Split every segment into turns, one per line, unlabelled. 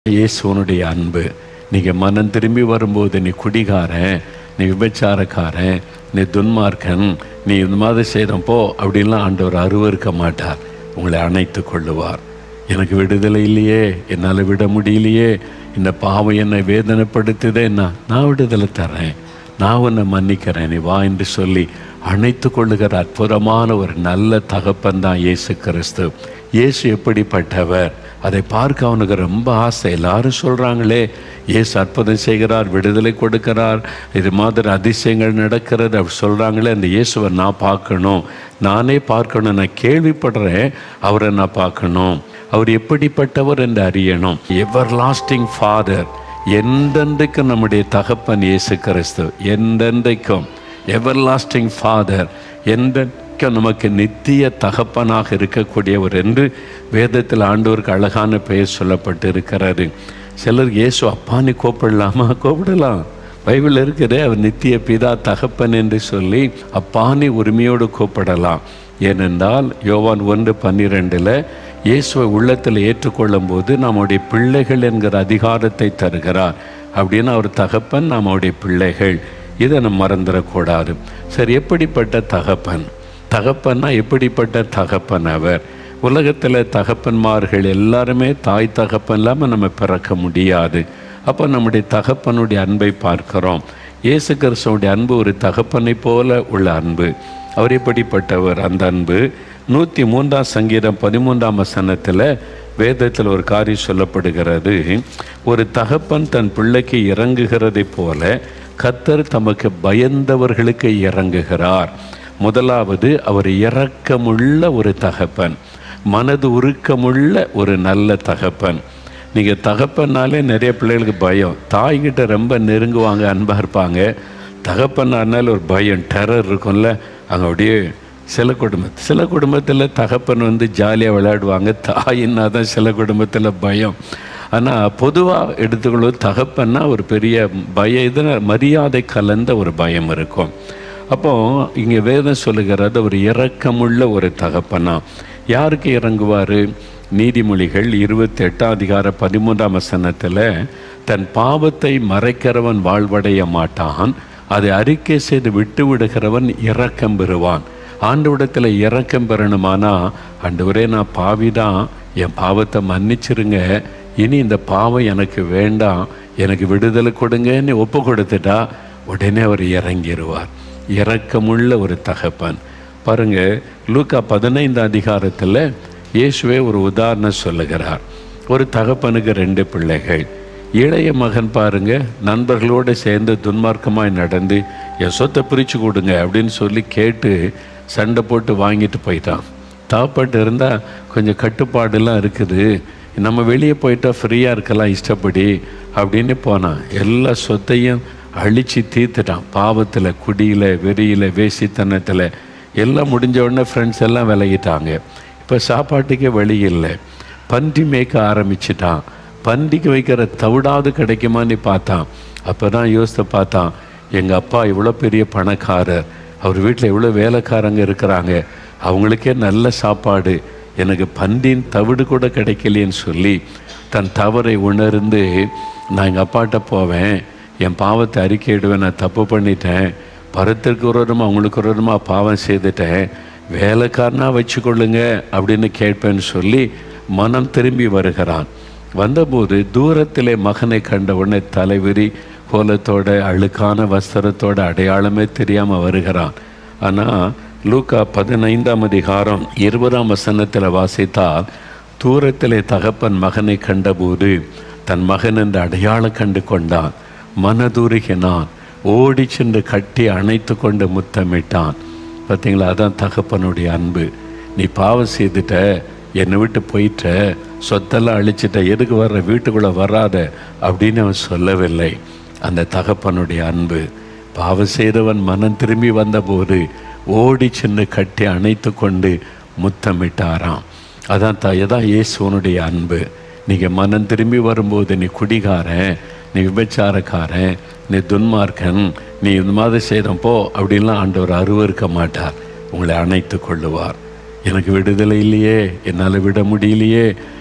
இயேசுவனுடைய அன்பு நீங்கள் மனம் திரும்பி வரும்போது நீ குடிகாரன் நீ விபச்சாரக்காரன் நீ துன்மார்க்கன் நீ இந்த மாதிரி செய்கிறோம் போ அப்படின்லாம் ஆண்டவர் அருவருக்க மாட்டார் உங்களை அணைத்து கொள்ளுவார் எனக்கு விடுதலை இல்லையே என்னால் விட முடியலையே இந்த பாவம் என்னை வேதனைப்படுத்துதே நான் நான் விடுதலை தரேன் நான் உன்னை மன்னிக்கிறேன் நீ வா என்று சொல்லி அணைத்து கொள்ளுகிற அற்புதமான ஒரு நல்ல தகப்பன் தான் இயேசு கிறிஸ்து இயேசு எப்படிப்பட்டவர் அதை பார்க்க அவனுக்கு ரொம்ப ஆசை எல்லாரும் சொல்கிறாங்களே இயேசு அற்புதம் செய்கிறார் விடுதலை கொடுக்கிறார் இது மாதிரி அதிசயங்கள் நடக்கிறது அப்படி சொல்கிறாங்களே அந்த இயேசுவை நான் பார்க்கணும் நானே பார்க்கணும் நான் கேள்விப்படுறேன் அவரை நான் பார்க்கணும் அவர் எப்படிப்பட்டவர் என்று அறியணும் எவர் லாஸ்டிங் ஃபாதர் எந்தெந்தைக்கும் நம்முடைய தகப்பன் இயேசு கிறிஸ்து எந்தெந்தைக்கும் எவர் லாஸ்டிங் ஃபாதர் எந்தெந்தைக்கும் நமக்கு நித்திய தகப்பனாக இருக்கக்கூடியவர் என்று வேதத்தில் ஆண்டவருக்கு அழகான பெயர் சொல்லப்பட்டு இருக்கிறாரு சிலர் இயேசு அப்பான்னு கூப்பிடலாமா கூப்பிடலாம் பைபிள் இருக்குது அவர் நித்திய பிதா தகப்பன் என்று சொல்லி அப்பானி உரிமையோடு கூப்பிடலாம் ஏனென்றால் யோவான் ஒன்று பன்னிரெண்டில் இயேசுவை உள்ளத்தில் ஏற்றுக்கொள்ளும் போது நம்முடைய பிள்ளைகள் என்கிற அதிகாரத்தை தருகிறார் அப்படின்னு அவர் தகப்பன் நம்முடைய பிள்ளைகள் இதை நம்ம மறந்துடக்கூடாது சரி எப்படிப்பட்ட தகப்பன் தகப்பன்னா எப்படிப்பட்ட தகப்பன் அவர் உலகத்தில் தகப்பன்மார்கள் எல்லாருமே தாய் தகப்பன் இல்லாமல் நம்ம பிறக்க முடியாது அப்போ நம்முடைய தகப்பனுடைய அன்பை பார்க்கிறோம் இயேசு கிறிஸ்துவனுடைய அன்பு ஒரு தகப்பனை போல உள்ள அன்பு அவர் எப்படிப்பட்டவர் அந்த அன்பு நூற்றி மூன்றாம் சங்கீதம் பதிமூன்றாம் வசனத்தில் வேதத்தில் ஒரு காரியம் சொல்லப்படுகிறது ஒரு தகப்பன் தன் பிள்ளைக்கு இறங்குகிறதைப் போல கத்தர் தமக்கு பயந்தவர்களுக்கு இறங்குகிறார் முதலாவது அவர் இரக்கமுள்ள ஒரு தகப்பன் மனது உருக்கமுள்ள ஒரு நல்ல தகப்பன் நீங்கள் தகப்பன்னாலே நிறைய பிள்ளைகளுக்கு பயம் தாய்கிட்ட ரொம்ப நெருங்குவாங்க அன்பாக இருப்பாங்க தகப்பன்னால ஒரு பயம் டெரர் இருக்கும்ல அங்கே அப்படியே சில குடும்பம் சில குடும்பத்தில் தகப்பன் வந்து ஜாலியாக விளையாடுவாங்க தாயின்னா தான் சில குடும்பத்தில் பயம் ஆனால் பொதுவாக எடுத்துக்கொள்வது தகப்பன்னா ஒரு பெரிய பய இதில் மரியாதை கலந்த ஒரு பயம் இருக்கும் அப்போ இங்கே வேதம் சொல்லுகிறது ஒரு இரக்கமுள்ள ஒரு தகப்பனா யாருக்கு இறங்குவார் நீதிமொழிகள் இருபத்தி எட்டாம் அதிகார பதிமூன்றாம் வசனத்தில் தன் பாவத்தை மறைக்கிறவன் வாழ்வடைய மாட்டான் அதை அறிக்கை செய்து விட்டு விடுகிறவன் இரக்கம் பெறுவான் ஆண்டவிடத்தில் இரக்கம் பெறணுமானா ஆண்டவரே நான் பாவிதான் என் பாவத்தை மன்னிச்சிருங்க இனி இந்த பாவம் எனக்கு வேண்டாம் எனக்கு விடுதலை கொடுங்கன்னு ஒப்பு கொடுத்துட்டா உடனே அவர் இறங்கிடுவார் இரக்கமுள்ள ஒரு தகப்பன் பாருங்க லூக்கா பதினைந்து அதிகாரத்தில் இயேசுவே ஒரு உதாரணம் சொல்லுகிறார் ஒரு தகப்பனுக்கு ரெண்டு பிள்ளைகள் இளைய மகன் பாருங்க நண்பர்களோடு சேர்ந்து துன்மார்க்கமாய் நடந்து என் சொத்தை பிரித்து கொடுங்க அப்படின்னு சொல்லி கேட்டு சண்டை போட்டு வாங்கிட்டு போயிட்டான் தாப்பட்டு இருந்தால் கொஞ்சம் கட்டுப்பாடெல்லாம் இருக்குது நம்ம வெளியே போயிட்டா ஃப்ரீயாக இருக்கலாம் இஷ்டப்படி அப்படின்னு போனான் எல்லா சொத்தையும் அழித்து தீர்த்துட்டான் பாவத்தில் குடியில் வெறியில் வேசித்தனத்தில் எல்லாம் முடிஞ்ச உடனே ஃப்ரெண்ட்ஸ் எல்லாம் விலகிட்டாங்க இப்போ சாப்பாட்டுக்கே வழி இல்லை பன்றி மேய்க்க ஆரம்பிச்சிட்டான் பன்றிக்கு வைக்கிற தவிடாவது கிடைக்குமான்னு பார்த்தான் அப்போ தான் யோசித்து பார்த்தான் எங்கள் அப்பா இவ்வளோ பெரிய பணக்காரர் அவர் வீட்டில் எவ்வளோ வேலைக்காரங்க இருக்கிறாங்க அவங்களுக்கே நல்ல சாப்பாடு எனக்கு பன்றின் தவிடு கூட கிடைக்கலையேன்னு சொல்லி தன் தவறை உணர்ந்து நான் எங்கள் அப்பாட்ட போவேன் என் பாவத்தை அறிக்கையிடுவேன் நான் தப்பு பண்ணிட்டேன் பரத்திற்கு விரோதமாக அவங்களுக்கு விரோதமாக பாவம் செய்துட்டேன் வேலைக்காரனாக வச்சுக்கொள்ளுங்க அப்படின்னு கேட்பேன்னு சொல்லி மனம் திரும்பி வருகிறான் வந்தபோது தூரத்திலே மகனை கண்ட உடனே தலைவிரி கோலத்தோட அழுக்கான வஸ்திரத்தோட அடையாளமே தெரியாமல் வருகிறான் ஆனால் லூக்கா பதினைந்தாம் அதிகாரம் இருபதாம் வசனத்தில் வாசித்தால் தூரத்திலே தகப்பன் மகனை கண்டபோது தன் மகன் என்று அடையாளம் கண்டு கொண்டான் மனதுருகினான் ஓடி சென்று கட்டி அணைத்து கொண்டு முத்தமிட்டான் பார்த்தீங்களா அதான் தகப்பனுடைய அன்பு நீ பாவம் செய்துட்ட என்னை விட்டு போயிட்ட சொத்தெல்லாம் அழிச்சிட்ட எதுக்கு வர்ற வீட்டுக்குள்ளே வராத அப்படின்னு அவன் சொல்லவில்லை அந்த தகப்பனுடைய அன்பு பாவம் செய்தவன் மனம் திரும்பி வந்தபோது ஓடி சென்று கட்டி அணைத்து கொண்டு முத்தமிட்டாராம் அதான் தாய் தான் இயேசுவனுடைய அன்பு நீங்கள் மனம் திரும்பி வரும்போது நீ குடிகாரன் நீ விபச்சாரக்காரன் நீ துன்மார்க்கன் நீ இந்த மாதிரி செய்கிறோம் போ அப்படின்லாம் ஆண்டவர் அருவருக்க மாட்டார் உங்களை அணைத்து கொள்ளுவார் எனக்கு விடுதலை இல்லையே என்னால் விட முடியலையே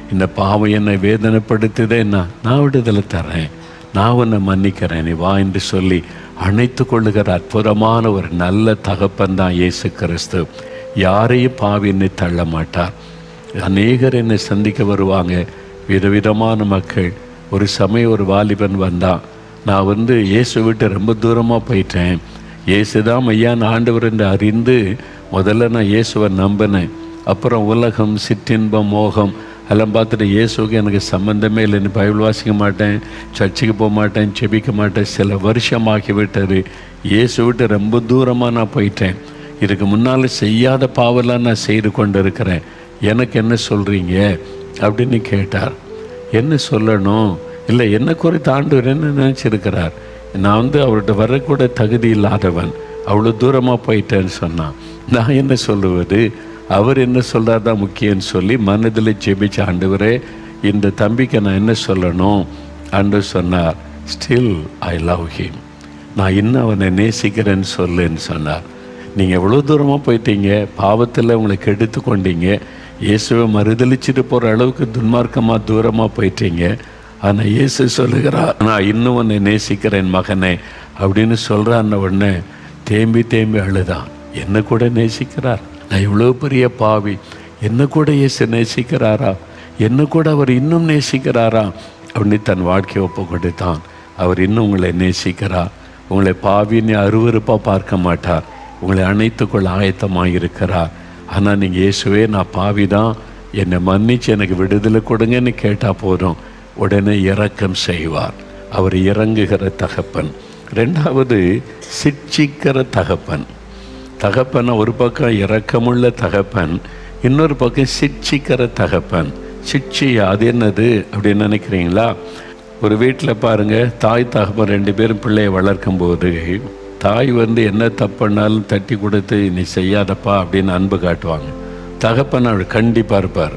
இந்த பாவம் என்னை வேதனைப்படுத்துதேன்னா நான் விடுதலை தரேன் நான் உன்னை மன்னிக்கிறேன் நீ வா என்று சொல்லி அணைத்து கொள்ளுகிற அற்புதமான ஒரு நல்ல தகப்பன் தான் இயேசு கிறிஸ்து யாரையும் பாவின்னு தள்ள மாட்டார் அநேகர் என்னை சந்திக்க வருவாங்க விதவிதமான மக்கள் ஒரு சமயம் ஒரு வாலிபன் வந்தான் நான் வந்து இயேசு விட்டு ரொம்ப தூரமாக போயிட்டேன் இயேசுதான் மையான் ஆண்டவர் என்று அறிந்து முதல்ல நான் இயேசுவை நம்பினேன் அப்புறம் உலகம் சிற்றின்பம் மோகம் எல்லாம் பார்த்துட்டு இயேசுக்கு எனக்கு சம்மந்தமே இல்லைன்னு பைபிள் வாசிக்க மாட்டேன் சர்ச்சுக்கு போக மாட்டேன் செபிக்க மாட்டேன் சில வருஷம் ஆகி விட்டது இயேசு விட்டு ரொம்ப தூரமாக நான் போயிட்டேன் இதுக்கு முன்னால் செய்யாத பாவெல்லாம் நான் செய்து கொண்டு இருக்கிறேன் எனக்கு என்ன சொல்கிறீங்க அப்படின்னு கேட்டார் என்ன சொல்லணும் இல்லை என்ன குறித்து ஆண்டவர் என்ன நினச்சிருக்கிறார் நான் வந்து அவர்கிட்ட வரக்கூட தகுதி இல்லாதவன் அவ்வளோ தூரமாக போயிட்டேன்னு சொன்னான் நான் என்ன சொல்லுவது அவர் என்ன சொல்கிறார் தான் முக்கியம்னு சொல்லி மனதில் ஜெபிச்ச ஆண்டவரே இந்த தம்பிக்கு நான் என்ன சொல்லணும் ஆண்டு சொன்னார் ஸ்டில் ஐ லவ் ஹிம் நான் இன்னும் அவனை நேசிக்கிறேன்னு சொல்லுன்னு சொன்னார் நீங்கள் எவ்வளோ தூரமாக போயிட்டீங்க பாவத்தில் உங்களை கெடுத்து கொண்டீங்க இயேசுவை மறுதளிச்சுட்டு போகிற அளவுக்கு துன்மார்க்கமாக தூரமாக போயிட்டீங்க ஆனால் இயேசு சொல்லுகிறார் நான் இன்னும் உன்னை நேசிக்கிறேன் மகனே அப்படின்னு சொல்கிறான்ன உடனே தேம்பி தேம்பி அழுதான் என்ன கூட நேசிக்கிறார் நான் இவ்வளோ பெரிய பாவி என்ன கூட இயேசு நேசிக்கிறாரா என்ன கூட அவர் இன்னும் நேசிக்கிறாரா அப்படின்னு தன் வாழ்க்கையை ஒப்பு கொடுத்தான் அவர் இன்னும் உங்களை நேசிக்கிறார் உங்களை பாவின்னு அருவருப்பாக பார்க்க மாட்டார் உங்களை அணைத்துக்கொள்ள ஆயத்தமாக இருக்கிறார் ஆனால் நீங்கள் இயேசுவே நான் பாவி தான் என்னை மன்னிச்சு எனக்கு விடுதலை கொடுங்கன்னு கேட்டால் போதும் உடனே இரக்கம் செய்வார் அவர் இறங்குகிற தகப்பன் ரெண்டாவது சிட்சிக்கிற தகப்பன் தகப்பன் ஒரு பக்கம் இரக்கமுள்ள தகப்பன் இன்னொரு பக்கம் சிட்சிக்கிற தகப்பன் சிட்சி அது என்னது அப்படின்னு நினைக்கிறீங்களா ஒரு வீட்டில் பாருங்க தாய் தகப்பன் ரெண்டு பேரும் பிள்ளையை வளர்க்கும் போது தாய் வந்து என்ன தப்புனாலும் தட்டி கொடுத்து நீ செய்யாதப்பா அப்படின்னு அன்பு காட்டுவாங்க தகப்பன் அவர் கண்டிப்பாக இருப்பார்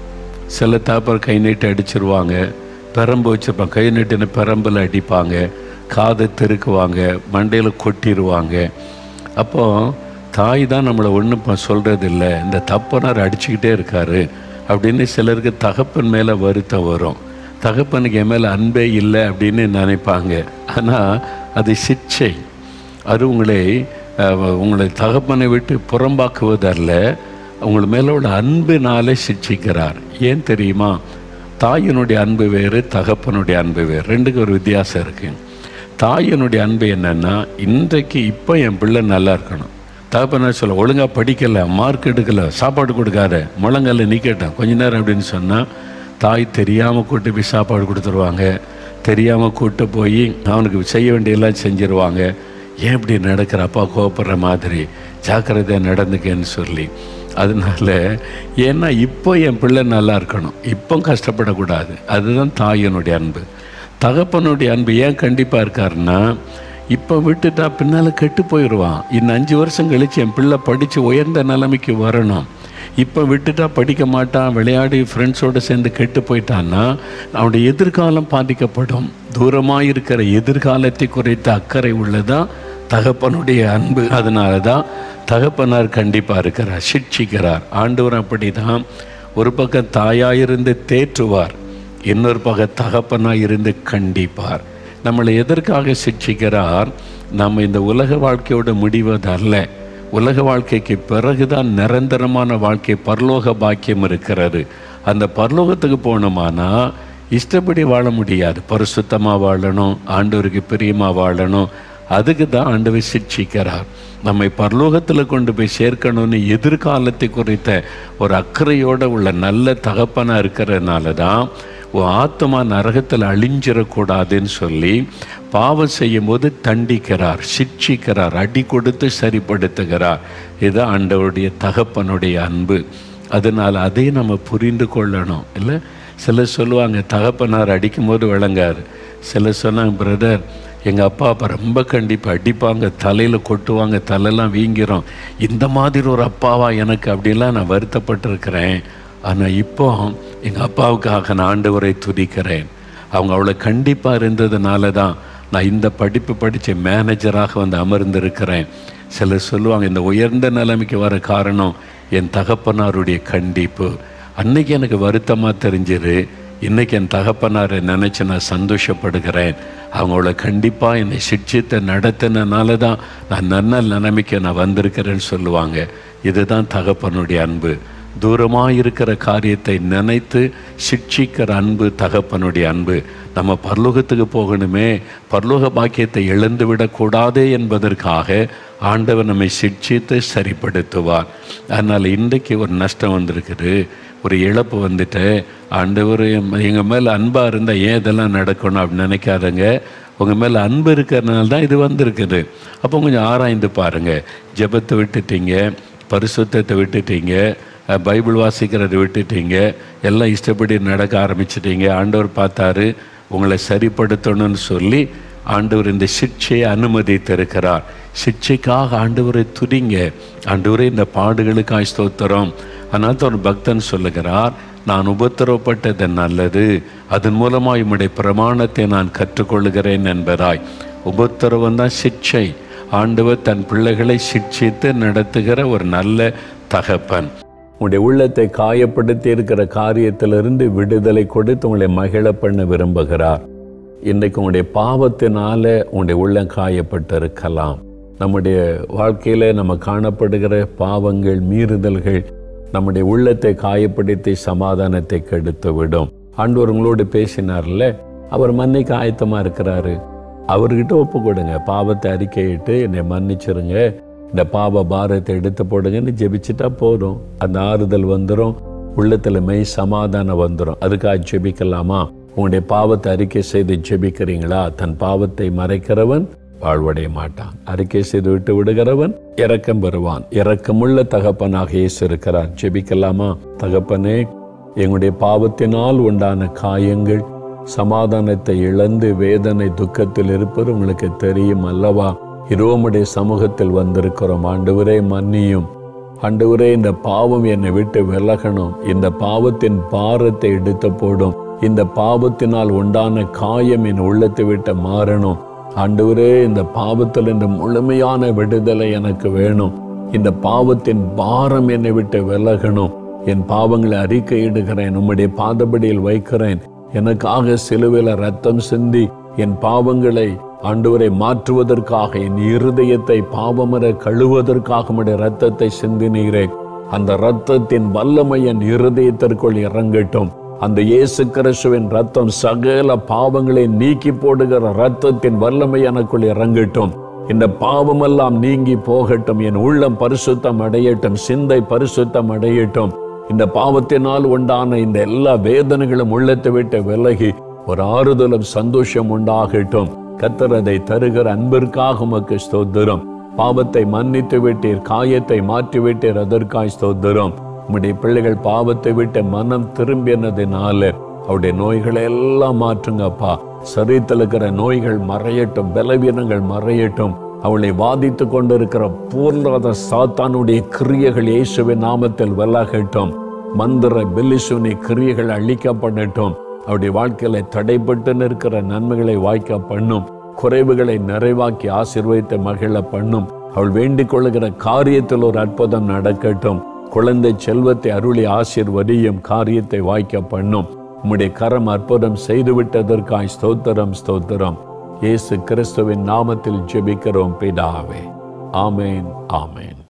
சில தாப்பர் கை நீட்டி அடிச்சிருவாங்க பெரம்பு வச்சுருப்பாங்க கை நீட்டின பெரம்பில் அடிப்பாங்க காதை தெருக்குவாங்க மண்டையில் கொட்டிடுவாங்க அப்போ தாய் தான் நம்மளை ஒன்றும் சொல்கிறது இல்லை இந்த தப்பனார் அடிச்சுக்கிட்டே இருக்காரு அப்படின்னு சிலருக்கு தகப்பன் மேலே வருத்தம் வரும் தகப்பனுக்கு என் மேலே அன்பே இல்லை அப்படின்னு நினைப்பாங்க ஆனால் அது சிக்ஷை அது உங்களை அஹ், உங்களை தகப்பனை விட்டு புறம்பாக்குவதல்ல உங்கள் மேலே உள்ள அன்பினாலே சிக்ஷிக்கிறார் ஏன் தெரியுமா தாயினுடைய அன்பு வேறு தகப்பனுடைய அன்பு வேறு ரெண்டுக்கு ஒரு வித்தியாசம் இருக்குது தாயினுடைய அன்பு என்னன்னா இன்றைக்கு இப்போ என் பிள்ளை நல்லா இருக்கணும் தகப்பன சொல்ல ஒழுங்காக படிக்கலை மார்க் எடுக்கலை சாப்பாடு கொடுக்காத முழங்கல்ல நிற்கட்டும் கொஞ்ச நேரம் அப்படின்னு சொன்னால் தாய் தெரியாமல் கூட்டு போய் சாப்பாடு கொடுத்துருவாங்க தெரியாமல் கூட்டு போய் அவனுக்கு செய்ய வேண்டியெல்லாம் செஞ்சிருவாங்க ஏன் இப்படி நடக்கிற அப்பா கோபப்படுற மாதிரி ஜாக்கிரதையாக நடந்துக்கன்னு சொல்லி அதனால ஏன்னா இப்போ என் பிள்ளை நல்லா இருக்கணும் இப்போ கஷ்டப்படக்கூடாது அதுதான் தாயினுடைய அன்பு தகப்பனுடைய அன்பு ஏன் கண்டிப்பாக இருக்காருன்னா இப்போ விட்டுட்டா பின்னால் கெட்டு போயிடுவான் இன்னும் அஞ்சு வருஷம் கழிச்சு என் பிள்ளை படித்து உயர்ந்த நிலைமைக்கு வரணும் இப்போ விட்டுட்டா படிக்க மாட்டான் விளையாடி ஃப்ரெண்ட்ஸோடு சேர்ந்து கெட்டு போயிட்டான்னா அவனுடைய எதிர்காலம் பாதிக்கப்படும் தூரமாக இருக்கிற எதிர்காலத்தை குறித்த அக்கறை உள்ளதான் தகப்பனுடைய அன்பு அதனால தான் தகப்பனார் கண்டிப்பாக இருக்கிறார் சிட்சிக்கிறார் ஆண்டவர் அப்படி தான் ஒரு பக்கம் தாயாயிருந்து தேற்றுவார் இன்னொரு பக்கம் தகப்பனாக இருந்து கண்டிப்பார் நம்மளை எதற்காக சிக்ஷிக்கிறார் நம்ம இந்த உலக வாழ்க்கையோட முடிவது அல்ல உலக வாழ்க்கைக்கு பிறகுதான் நிரந்தரமான வாழ்க்கை பரலோக பாக்கியம் இருக்கிறது அந்த பரலோகத்துக்கு போனோமானா இஷ்டப்படி வாழ முடியாது பரிசுத்தமாக வாழணும் ஆண்டவருக்கு பிரியமாக வாழணும் அதுக்கு தான் ஆண்டவர் சிக்ஷிக்கிறார் நம்மை பரலோகத்தில் கொண்டு போய் சேர்க்கணும்னு எதிர்காலத்தை குறித்த ஒரு அக்கறையோடு உள்ள நல்ல தகப்பனாக இருக்கிறதுனால தான் உன் ஆத்மா நரகத்தில் அழிஞ்சிடக்கூடாதுன்னு சொல்லி பாவம் செய்யும்போது தண்டிக்கிறார் சிட்சிக்கிறார் அடி கொடுத்து சரிப்படுத்துகிறார் இது ஆண்டவருடைய தகப்பனுடைய அன்பு அதனால் அதை நம்ம புரிந்து கொள்ளணும் இல்லை சிலர் சொல்லுவாங்க தகப்பனார் அடிக்கும்போது விளங்காது சிலர் சொன்னாங்க பிரதர் எங்கள் அப்பா அப்பா ரொம்ப கண்டிப்பாக அடிப்பாங்க தலையில் கொட்டுவாங்க தலையெல்லாம் வீங்கிரும் இந்த மாதிரி ஒரு அப்பாவா எனக்கு அப்படிலாம் நான் வருத்தப்பட்டிருக்கிறேன் ஆனால் இப்போ எங்கள் அப்பாவுக்காக நான் ஆண்டவரை துதிக்கிறேன் அவங்க அவ்வளோ கண்டிப்பாக இருந்ததுனால தான் நான் இந்த படிப்பு படித்த மேனேஜராக வந்து அமர்ந்திருக்கிறேன் சிலர் சொல்லுவாங்க இந்த உயர்ந்த நிலைமைக்கு வர காரணம் என் தகப்பனாருடைய கண்டிப்பு அன்னைக்கு எனக்கு வருத்தமாக தெரிஞ்சிரு இன்னைக்கு என் தகப்பனாரை நினச்சி நான் சந்தோஷப்படுகிறேன் அவங்கள கண்டிப்பாக என்னை சிக்ஷித்து நடத்தினால தான் நான் நல்ல நிலைமைக்கு நான் வந்திருக்கிறேன்னு சொல்லுவாங்க இதுதான் தகப்பனுடைய அன்பு தூரமாக இருக்கிற காரியத்தை நினைத்து சிக்ஷிக்கிற அன்பு தகப்பனுடைய அன்பு நம்ம பரலோகத்துக்கு போகணுமே பரலோக பாக்கியத்தை இழந்து விடக்கூடாதே என்பதற்காக ஆண்டவர் நம்மை சிக்ஷித்து சரிப்படுத்துவார் அதனால் இன்றைக்கு ஒரு நஷ்டம் வந்திருக்குது ஒரு இழப்பு வந்துட்டு ஆண்டவர் எங்கள் மேலே அன்பாக இருந்தால் ஏன் இதெல்லாம் நடக்கணும் அப்படின்னு நினைக்காதங்க உங்கள் மேலே அன்பு இருக்கிறதுனால தான் இது வந்திருக்குது அப்போ கொஞ்சம் ஆராய்ந்து பாருங்கள் ஜெபத்தை விட்டுட்டீங்க பரிசுத்தத்தை விட்டுட்டீங்க அஹ், பைபிள் வாசிக்கிறதை விட்டுட்டீங்க எல்லாம் இஷ்டப்படி நடக்க ஆரம்பிச்சிட்டீங்க ஆண்டவர் பார்த்தாரு உங்களை சரிப்படுத்தணும்னு சொல்லி ஆண்டவர் இந்த சிக்ஷையை அனுமதித்திருக்கிறார் சிக்ஷைக்காக ஆண்டவரை துதிங்க ஆண்டவரே இந்த பாடுகளுக்காய் ஸ்தோத்திரம் அதனால் தான் ஒரு பக்தன் சொல்லுகிறார் நான் உபத்திரவப்பட்டது நல்லது அதன் மூலமாக உம்முடைய பிரமாணத்தை நான் கற்றுக்கொள்கிறேன் என்பதாய் உபத்திரவம் தான் சிக்ஷை ஆண்டவர் தன் பிள்ளைகளை சிக்ஷித்து நடத்துகிற ஒரு நல்ல தகப்பன் உங்களுடைய உள்ளத்தை காயப்படுத்தி இருக்கிற காரியத்திலிருந்து விடுதலை கொடுத்து உங்களை மகிழ பண்ண விரும்புகிறார் இன்றைக்கு உங்களுடைய பாவத்தினால உங்களுடைய உள்ளம் காயப்பட்டிருக்கலாம் நம்முடைய வாழ்க்கையில நம்ம காணப்படுகிற பாவங்கள் மீறுதல்கள் நம்முடைய உள்ளத்தை காயப்படுத்தி சமாதானத்தை கெடுத்து விடும் ஆண்டவர் உங்களோடு பேசினார்ல அவர் மன்னிக்க ஆயத்தமா இருக்கிறாரு அவர்கிட்ட ஒப்பு கொடுங்க பாவத்தை அறிக்கையிட்டு என்னை மன்னிச்சிருங்க இந்த பாவ பாரத்தை எடுத்து போடுங்கன்னு ஜெபிச்சிட்டா போதும் அந்த ஆறுதல் வந்துடும் உள்ளத்துல மெய் சமாதானம் வந்துடும் அதுக்காக ஜெபிக்கலாமா உங்களுடைய பாவத்தை அறிக்கை செய்து ஜெபிக்கிறீங்களா தன் பாவத்தை மறைக்கிறவன் வாழ்வடைய மாட்டான் அறிக்கை செய்து விட்டு விடுகிறவன் இரக்கம் பெறுவான் இரக்கமுள்ள தகப்பனாக இயேசு இருக்கிறார் ஜெபிக்கலாமா தகப்பனே எங்களுடைய பாவத்தினால் உண்டான காயங்கள் சமாதானத்தை இழந்து வேதனை துக்கத்தில் இருப்பது உங்களுக்கு தெரியும் அல்லவா இரோமுடைய சமூகத்தில் வந்திருக்கிறோம் ஆண்டவரே மன்னியும் ஆண்டவரே இந்த பாவம் என்னை விட்டு விலகணும் இந்த பாவத்தின் பாரத்தை எடுத்து போடும் இந்த பாவத்தினால் உண்டான காயம் என் உள்ளத்தை விட்டு மாறணும் ஆண்டவரே இந்த பாவத்தில் இந்த முழுமையான விடுதலை எனக்கு வேணும் இந்த பாவத்தின் பாரம் என்னை விட்டு விலகணும் என் பாவங்களை அறிக்கையிடுகிறேன் உம்முடைய பாதபடியில் வைக்கிறேன் எனக்காக சிலுவையில் ரத்தம் சிந்தி என் பாவங்களை ஆண்டவரை மாற்றுவதற்காக என் இருதயத்தை பாவமர கழுவதற்காக உம்முடைய ரத்தத்தை சிந்தினீரே அந்த ரத்தத்தின் வல்லமை என் இருதயத்திற்குள் இறங்கட்டும் அந்த இயேசு கிறிஸ்துவின் ரத்தம் சகல பாவங்களை நீக்கி போடுகிற ரத்தத்தின் வல்லமை எனக்குள் இறங்கட்டும் இந்த பாவமெல்லாம் நீங்கி போகட்டும் என் உள்ளம் பரிசுத்தம் அடையட்டும் சிந்தை பரிசுத்தம் அடையட்டும் இந்த பாவத்தினால் உண்டான இந்த எல்லா வேதனைகளும் உள்ளத்தை விட்டு விலகி ஒரு ஆறுதலும் சந்தோஷம் உண்டாகட்டும் கத்தர் அதை தருகிற அன்பிற்காக உமக்கு ஸ்தோத்திரம் பாவத்தை மன்னித்து விட்டீர் காயத்தை மாற்றி விட்டீர் அதற்காய் ஸ்தோத்திரம் உம்முடைய பிள்ளைகள் பாவத்தை விட்டு மனம் திரும்பினதினால அவருடைய நோய்களை எல்லாம் மாற்றுங்கப்பா சரீரத்தில் இருக்கிற நோய்கள் மறையட்டும் பலவீனங்கள் மறையட்டும் அவளை வாதித்து கொண்டிருக்கிற பூர்ணாத சாத்தானுடைய கிரியைகள் இயேசுவின் நாமத்தில் விலகட்டும் மந்திர பில்லிசுனி கிரியைகள் அழிக்கப்படட்டும் அவருடைய வாழ்க்கையில தடைப்பட்டு நிற்கிற நன்மைகளை வாய்க்க பண்ணும் குறைவுகளை நிறைவாக்கி ஆசீர்வதித்து மகிழ பண்ணும் அவள் வேண்டிக் கொள்ளுகிற காரியத்தில் ஒரு அற்புதம் நடக்கட்டும் குழந்தை செல்வத்தை அருளி ஆசீர்வதியும் காரியத்தை வாய்க்க பண்ணும் உம்முடைய கரம் அற்புதம் செய்துவிட்டதற்காய் ஸ்தோத்திரம் ஸ்தோத்திரம் இயேசு கிறிஸ்துவின் நாமத்தில் ஜெபிக்கிறோம் பிதாவே ஆமேன் ஆமேன்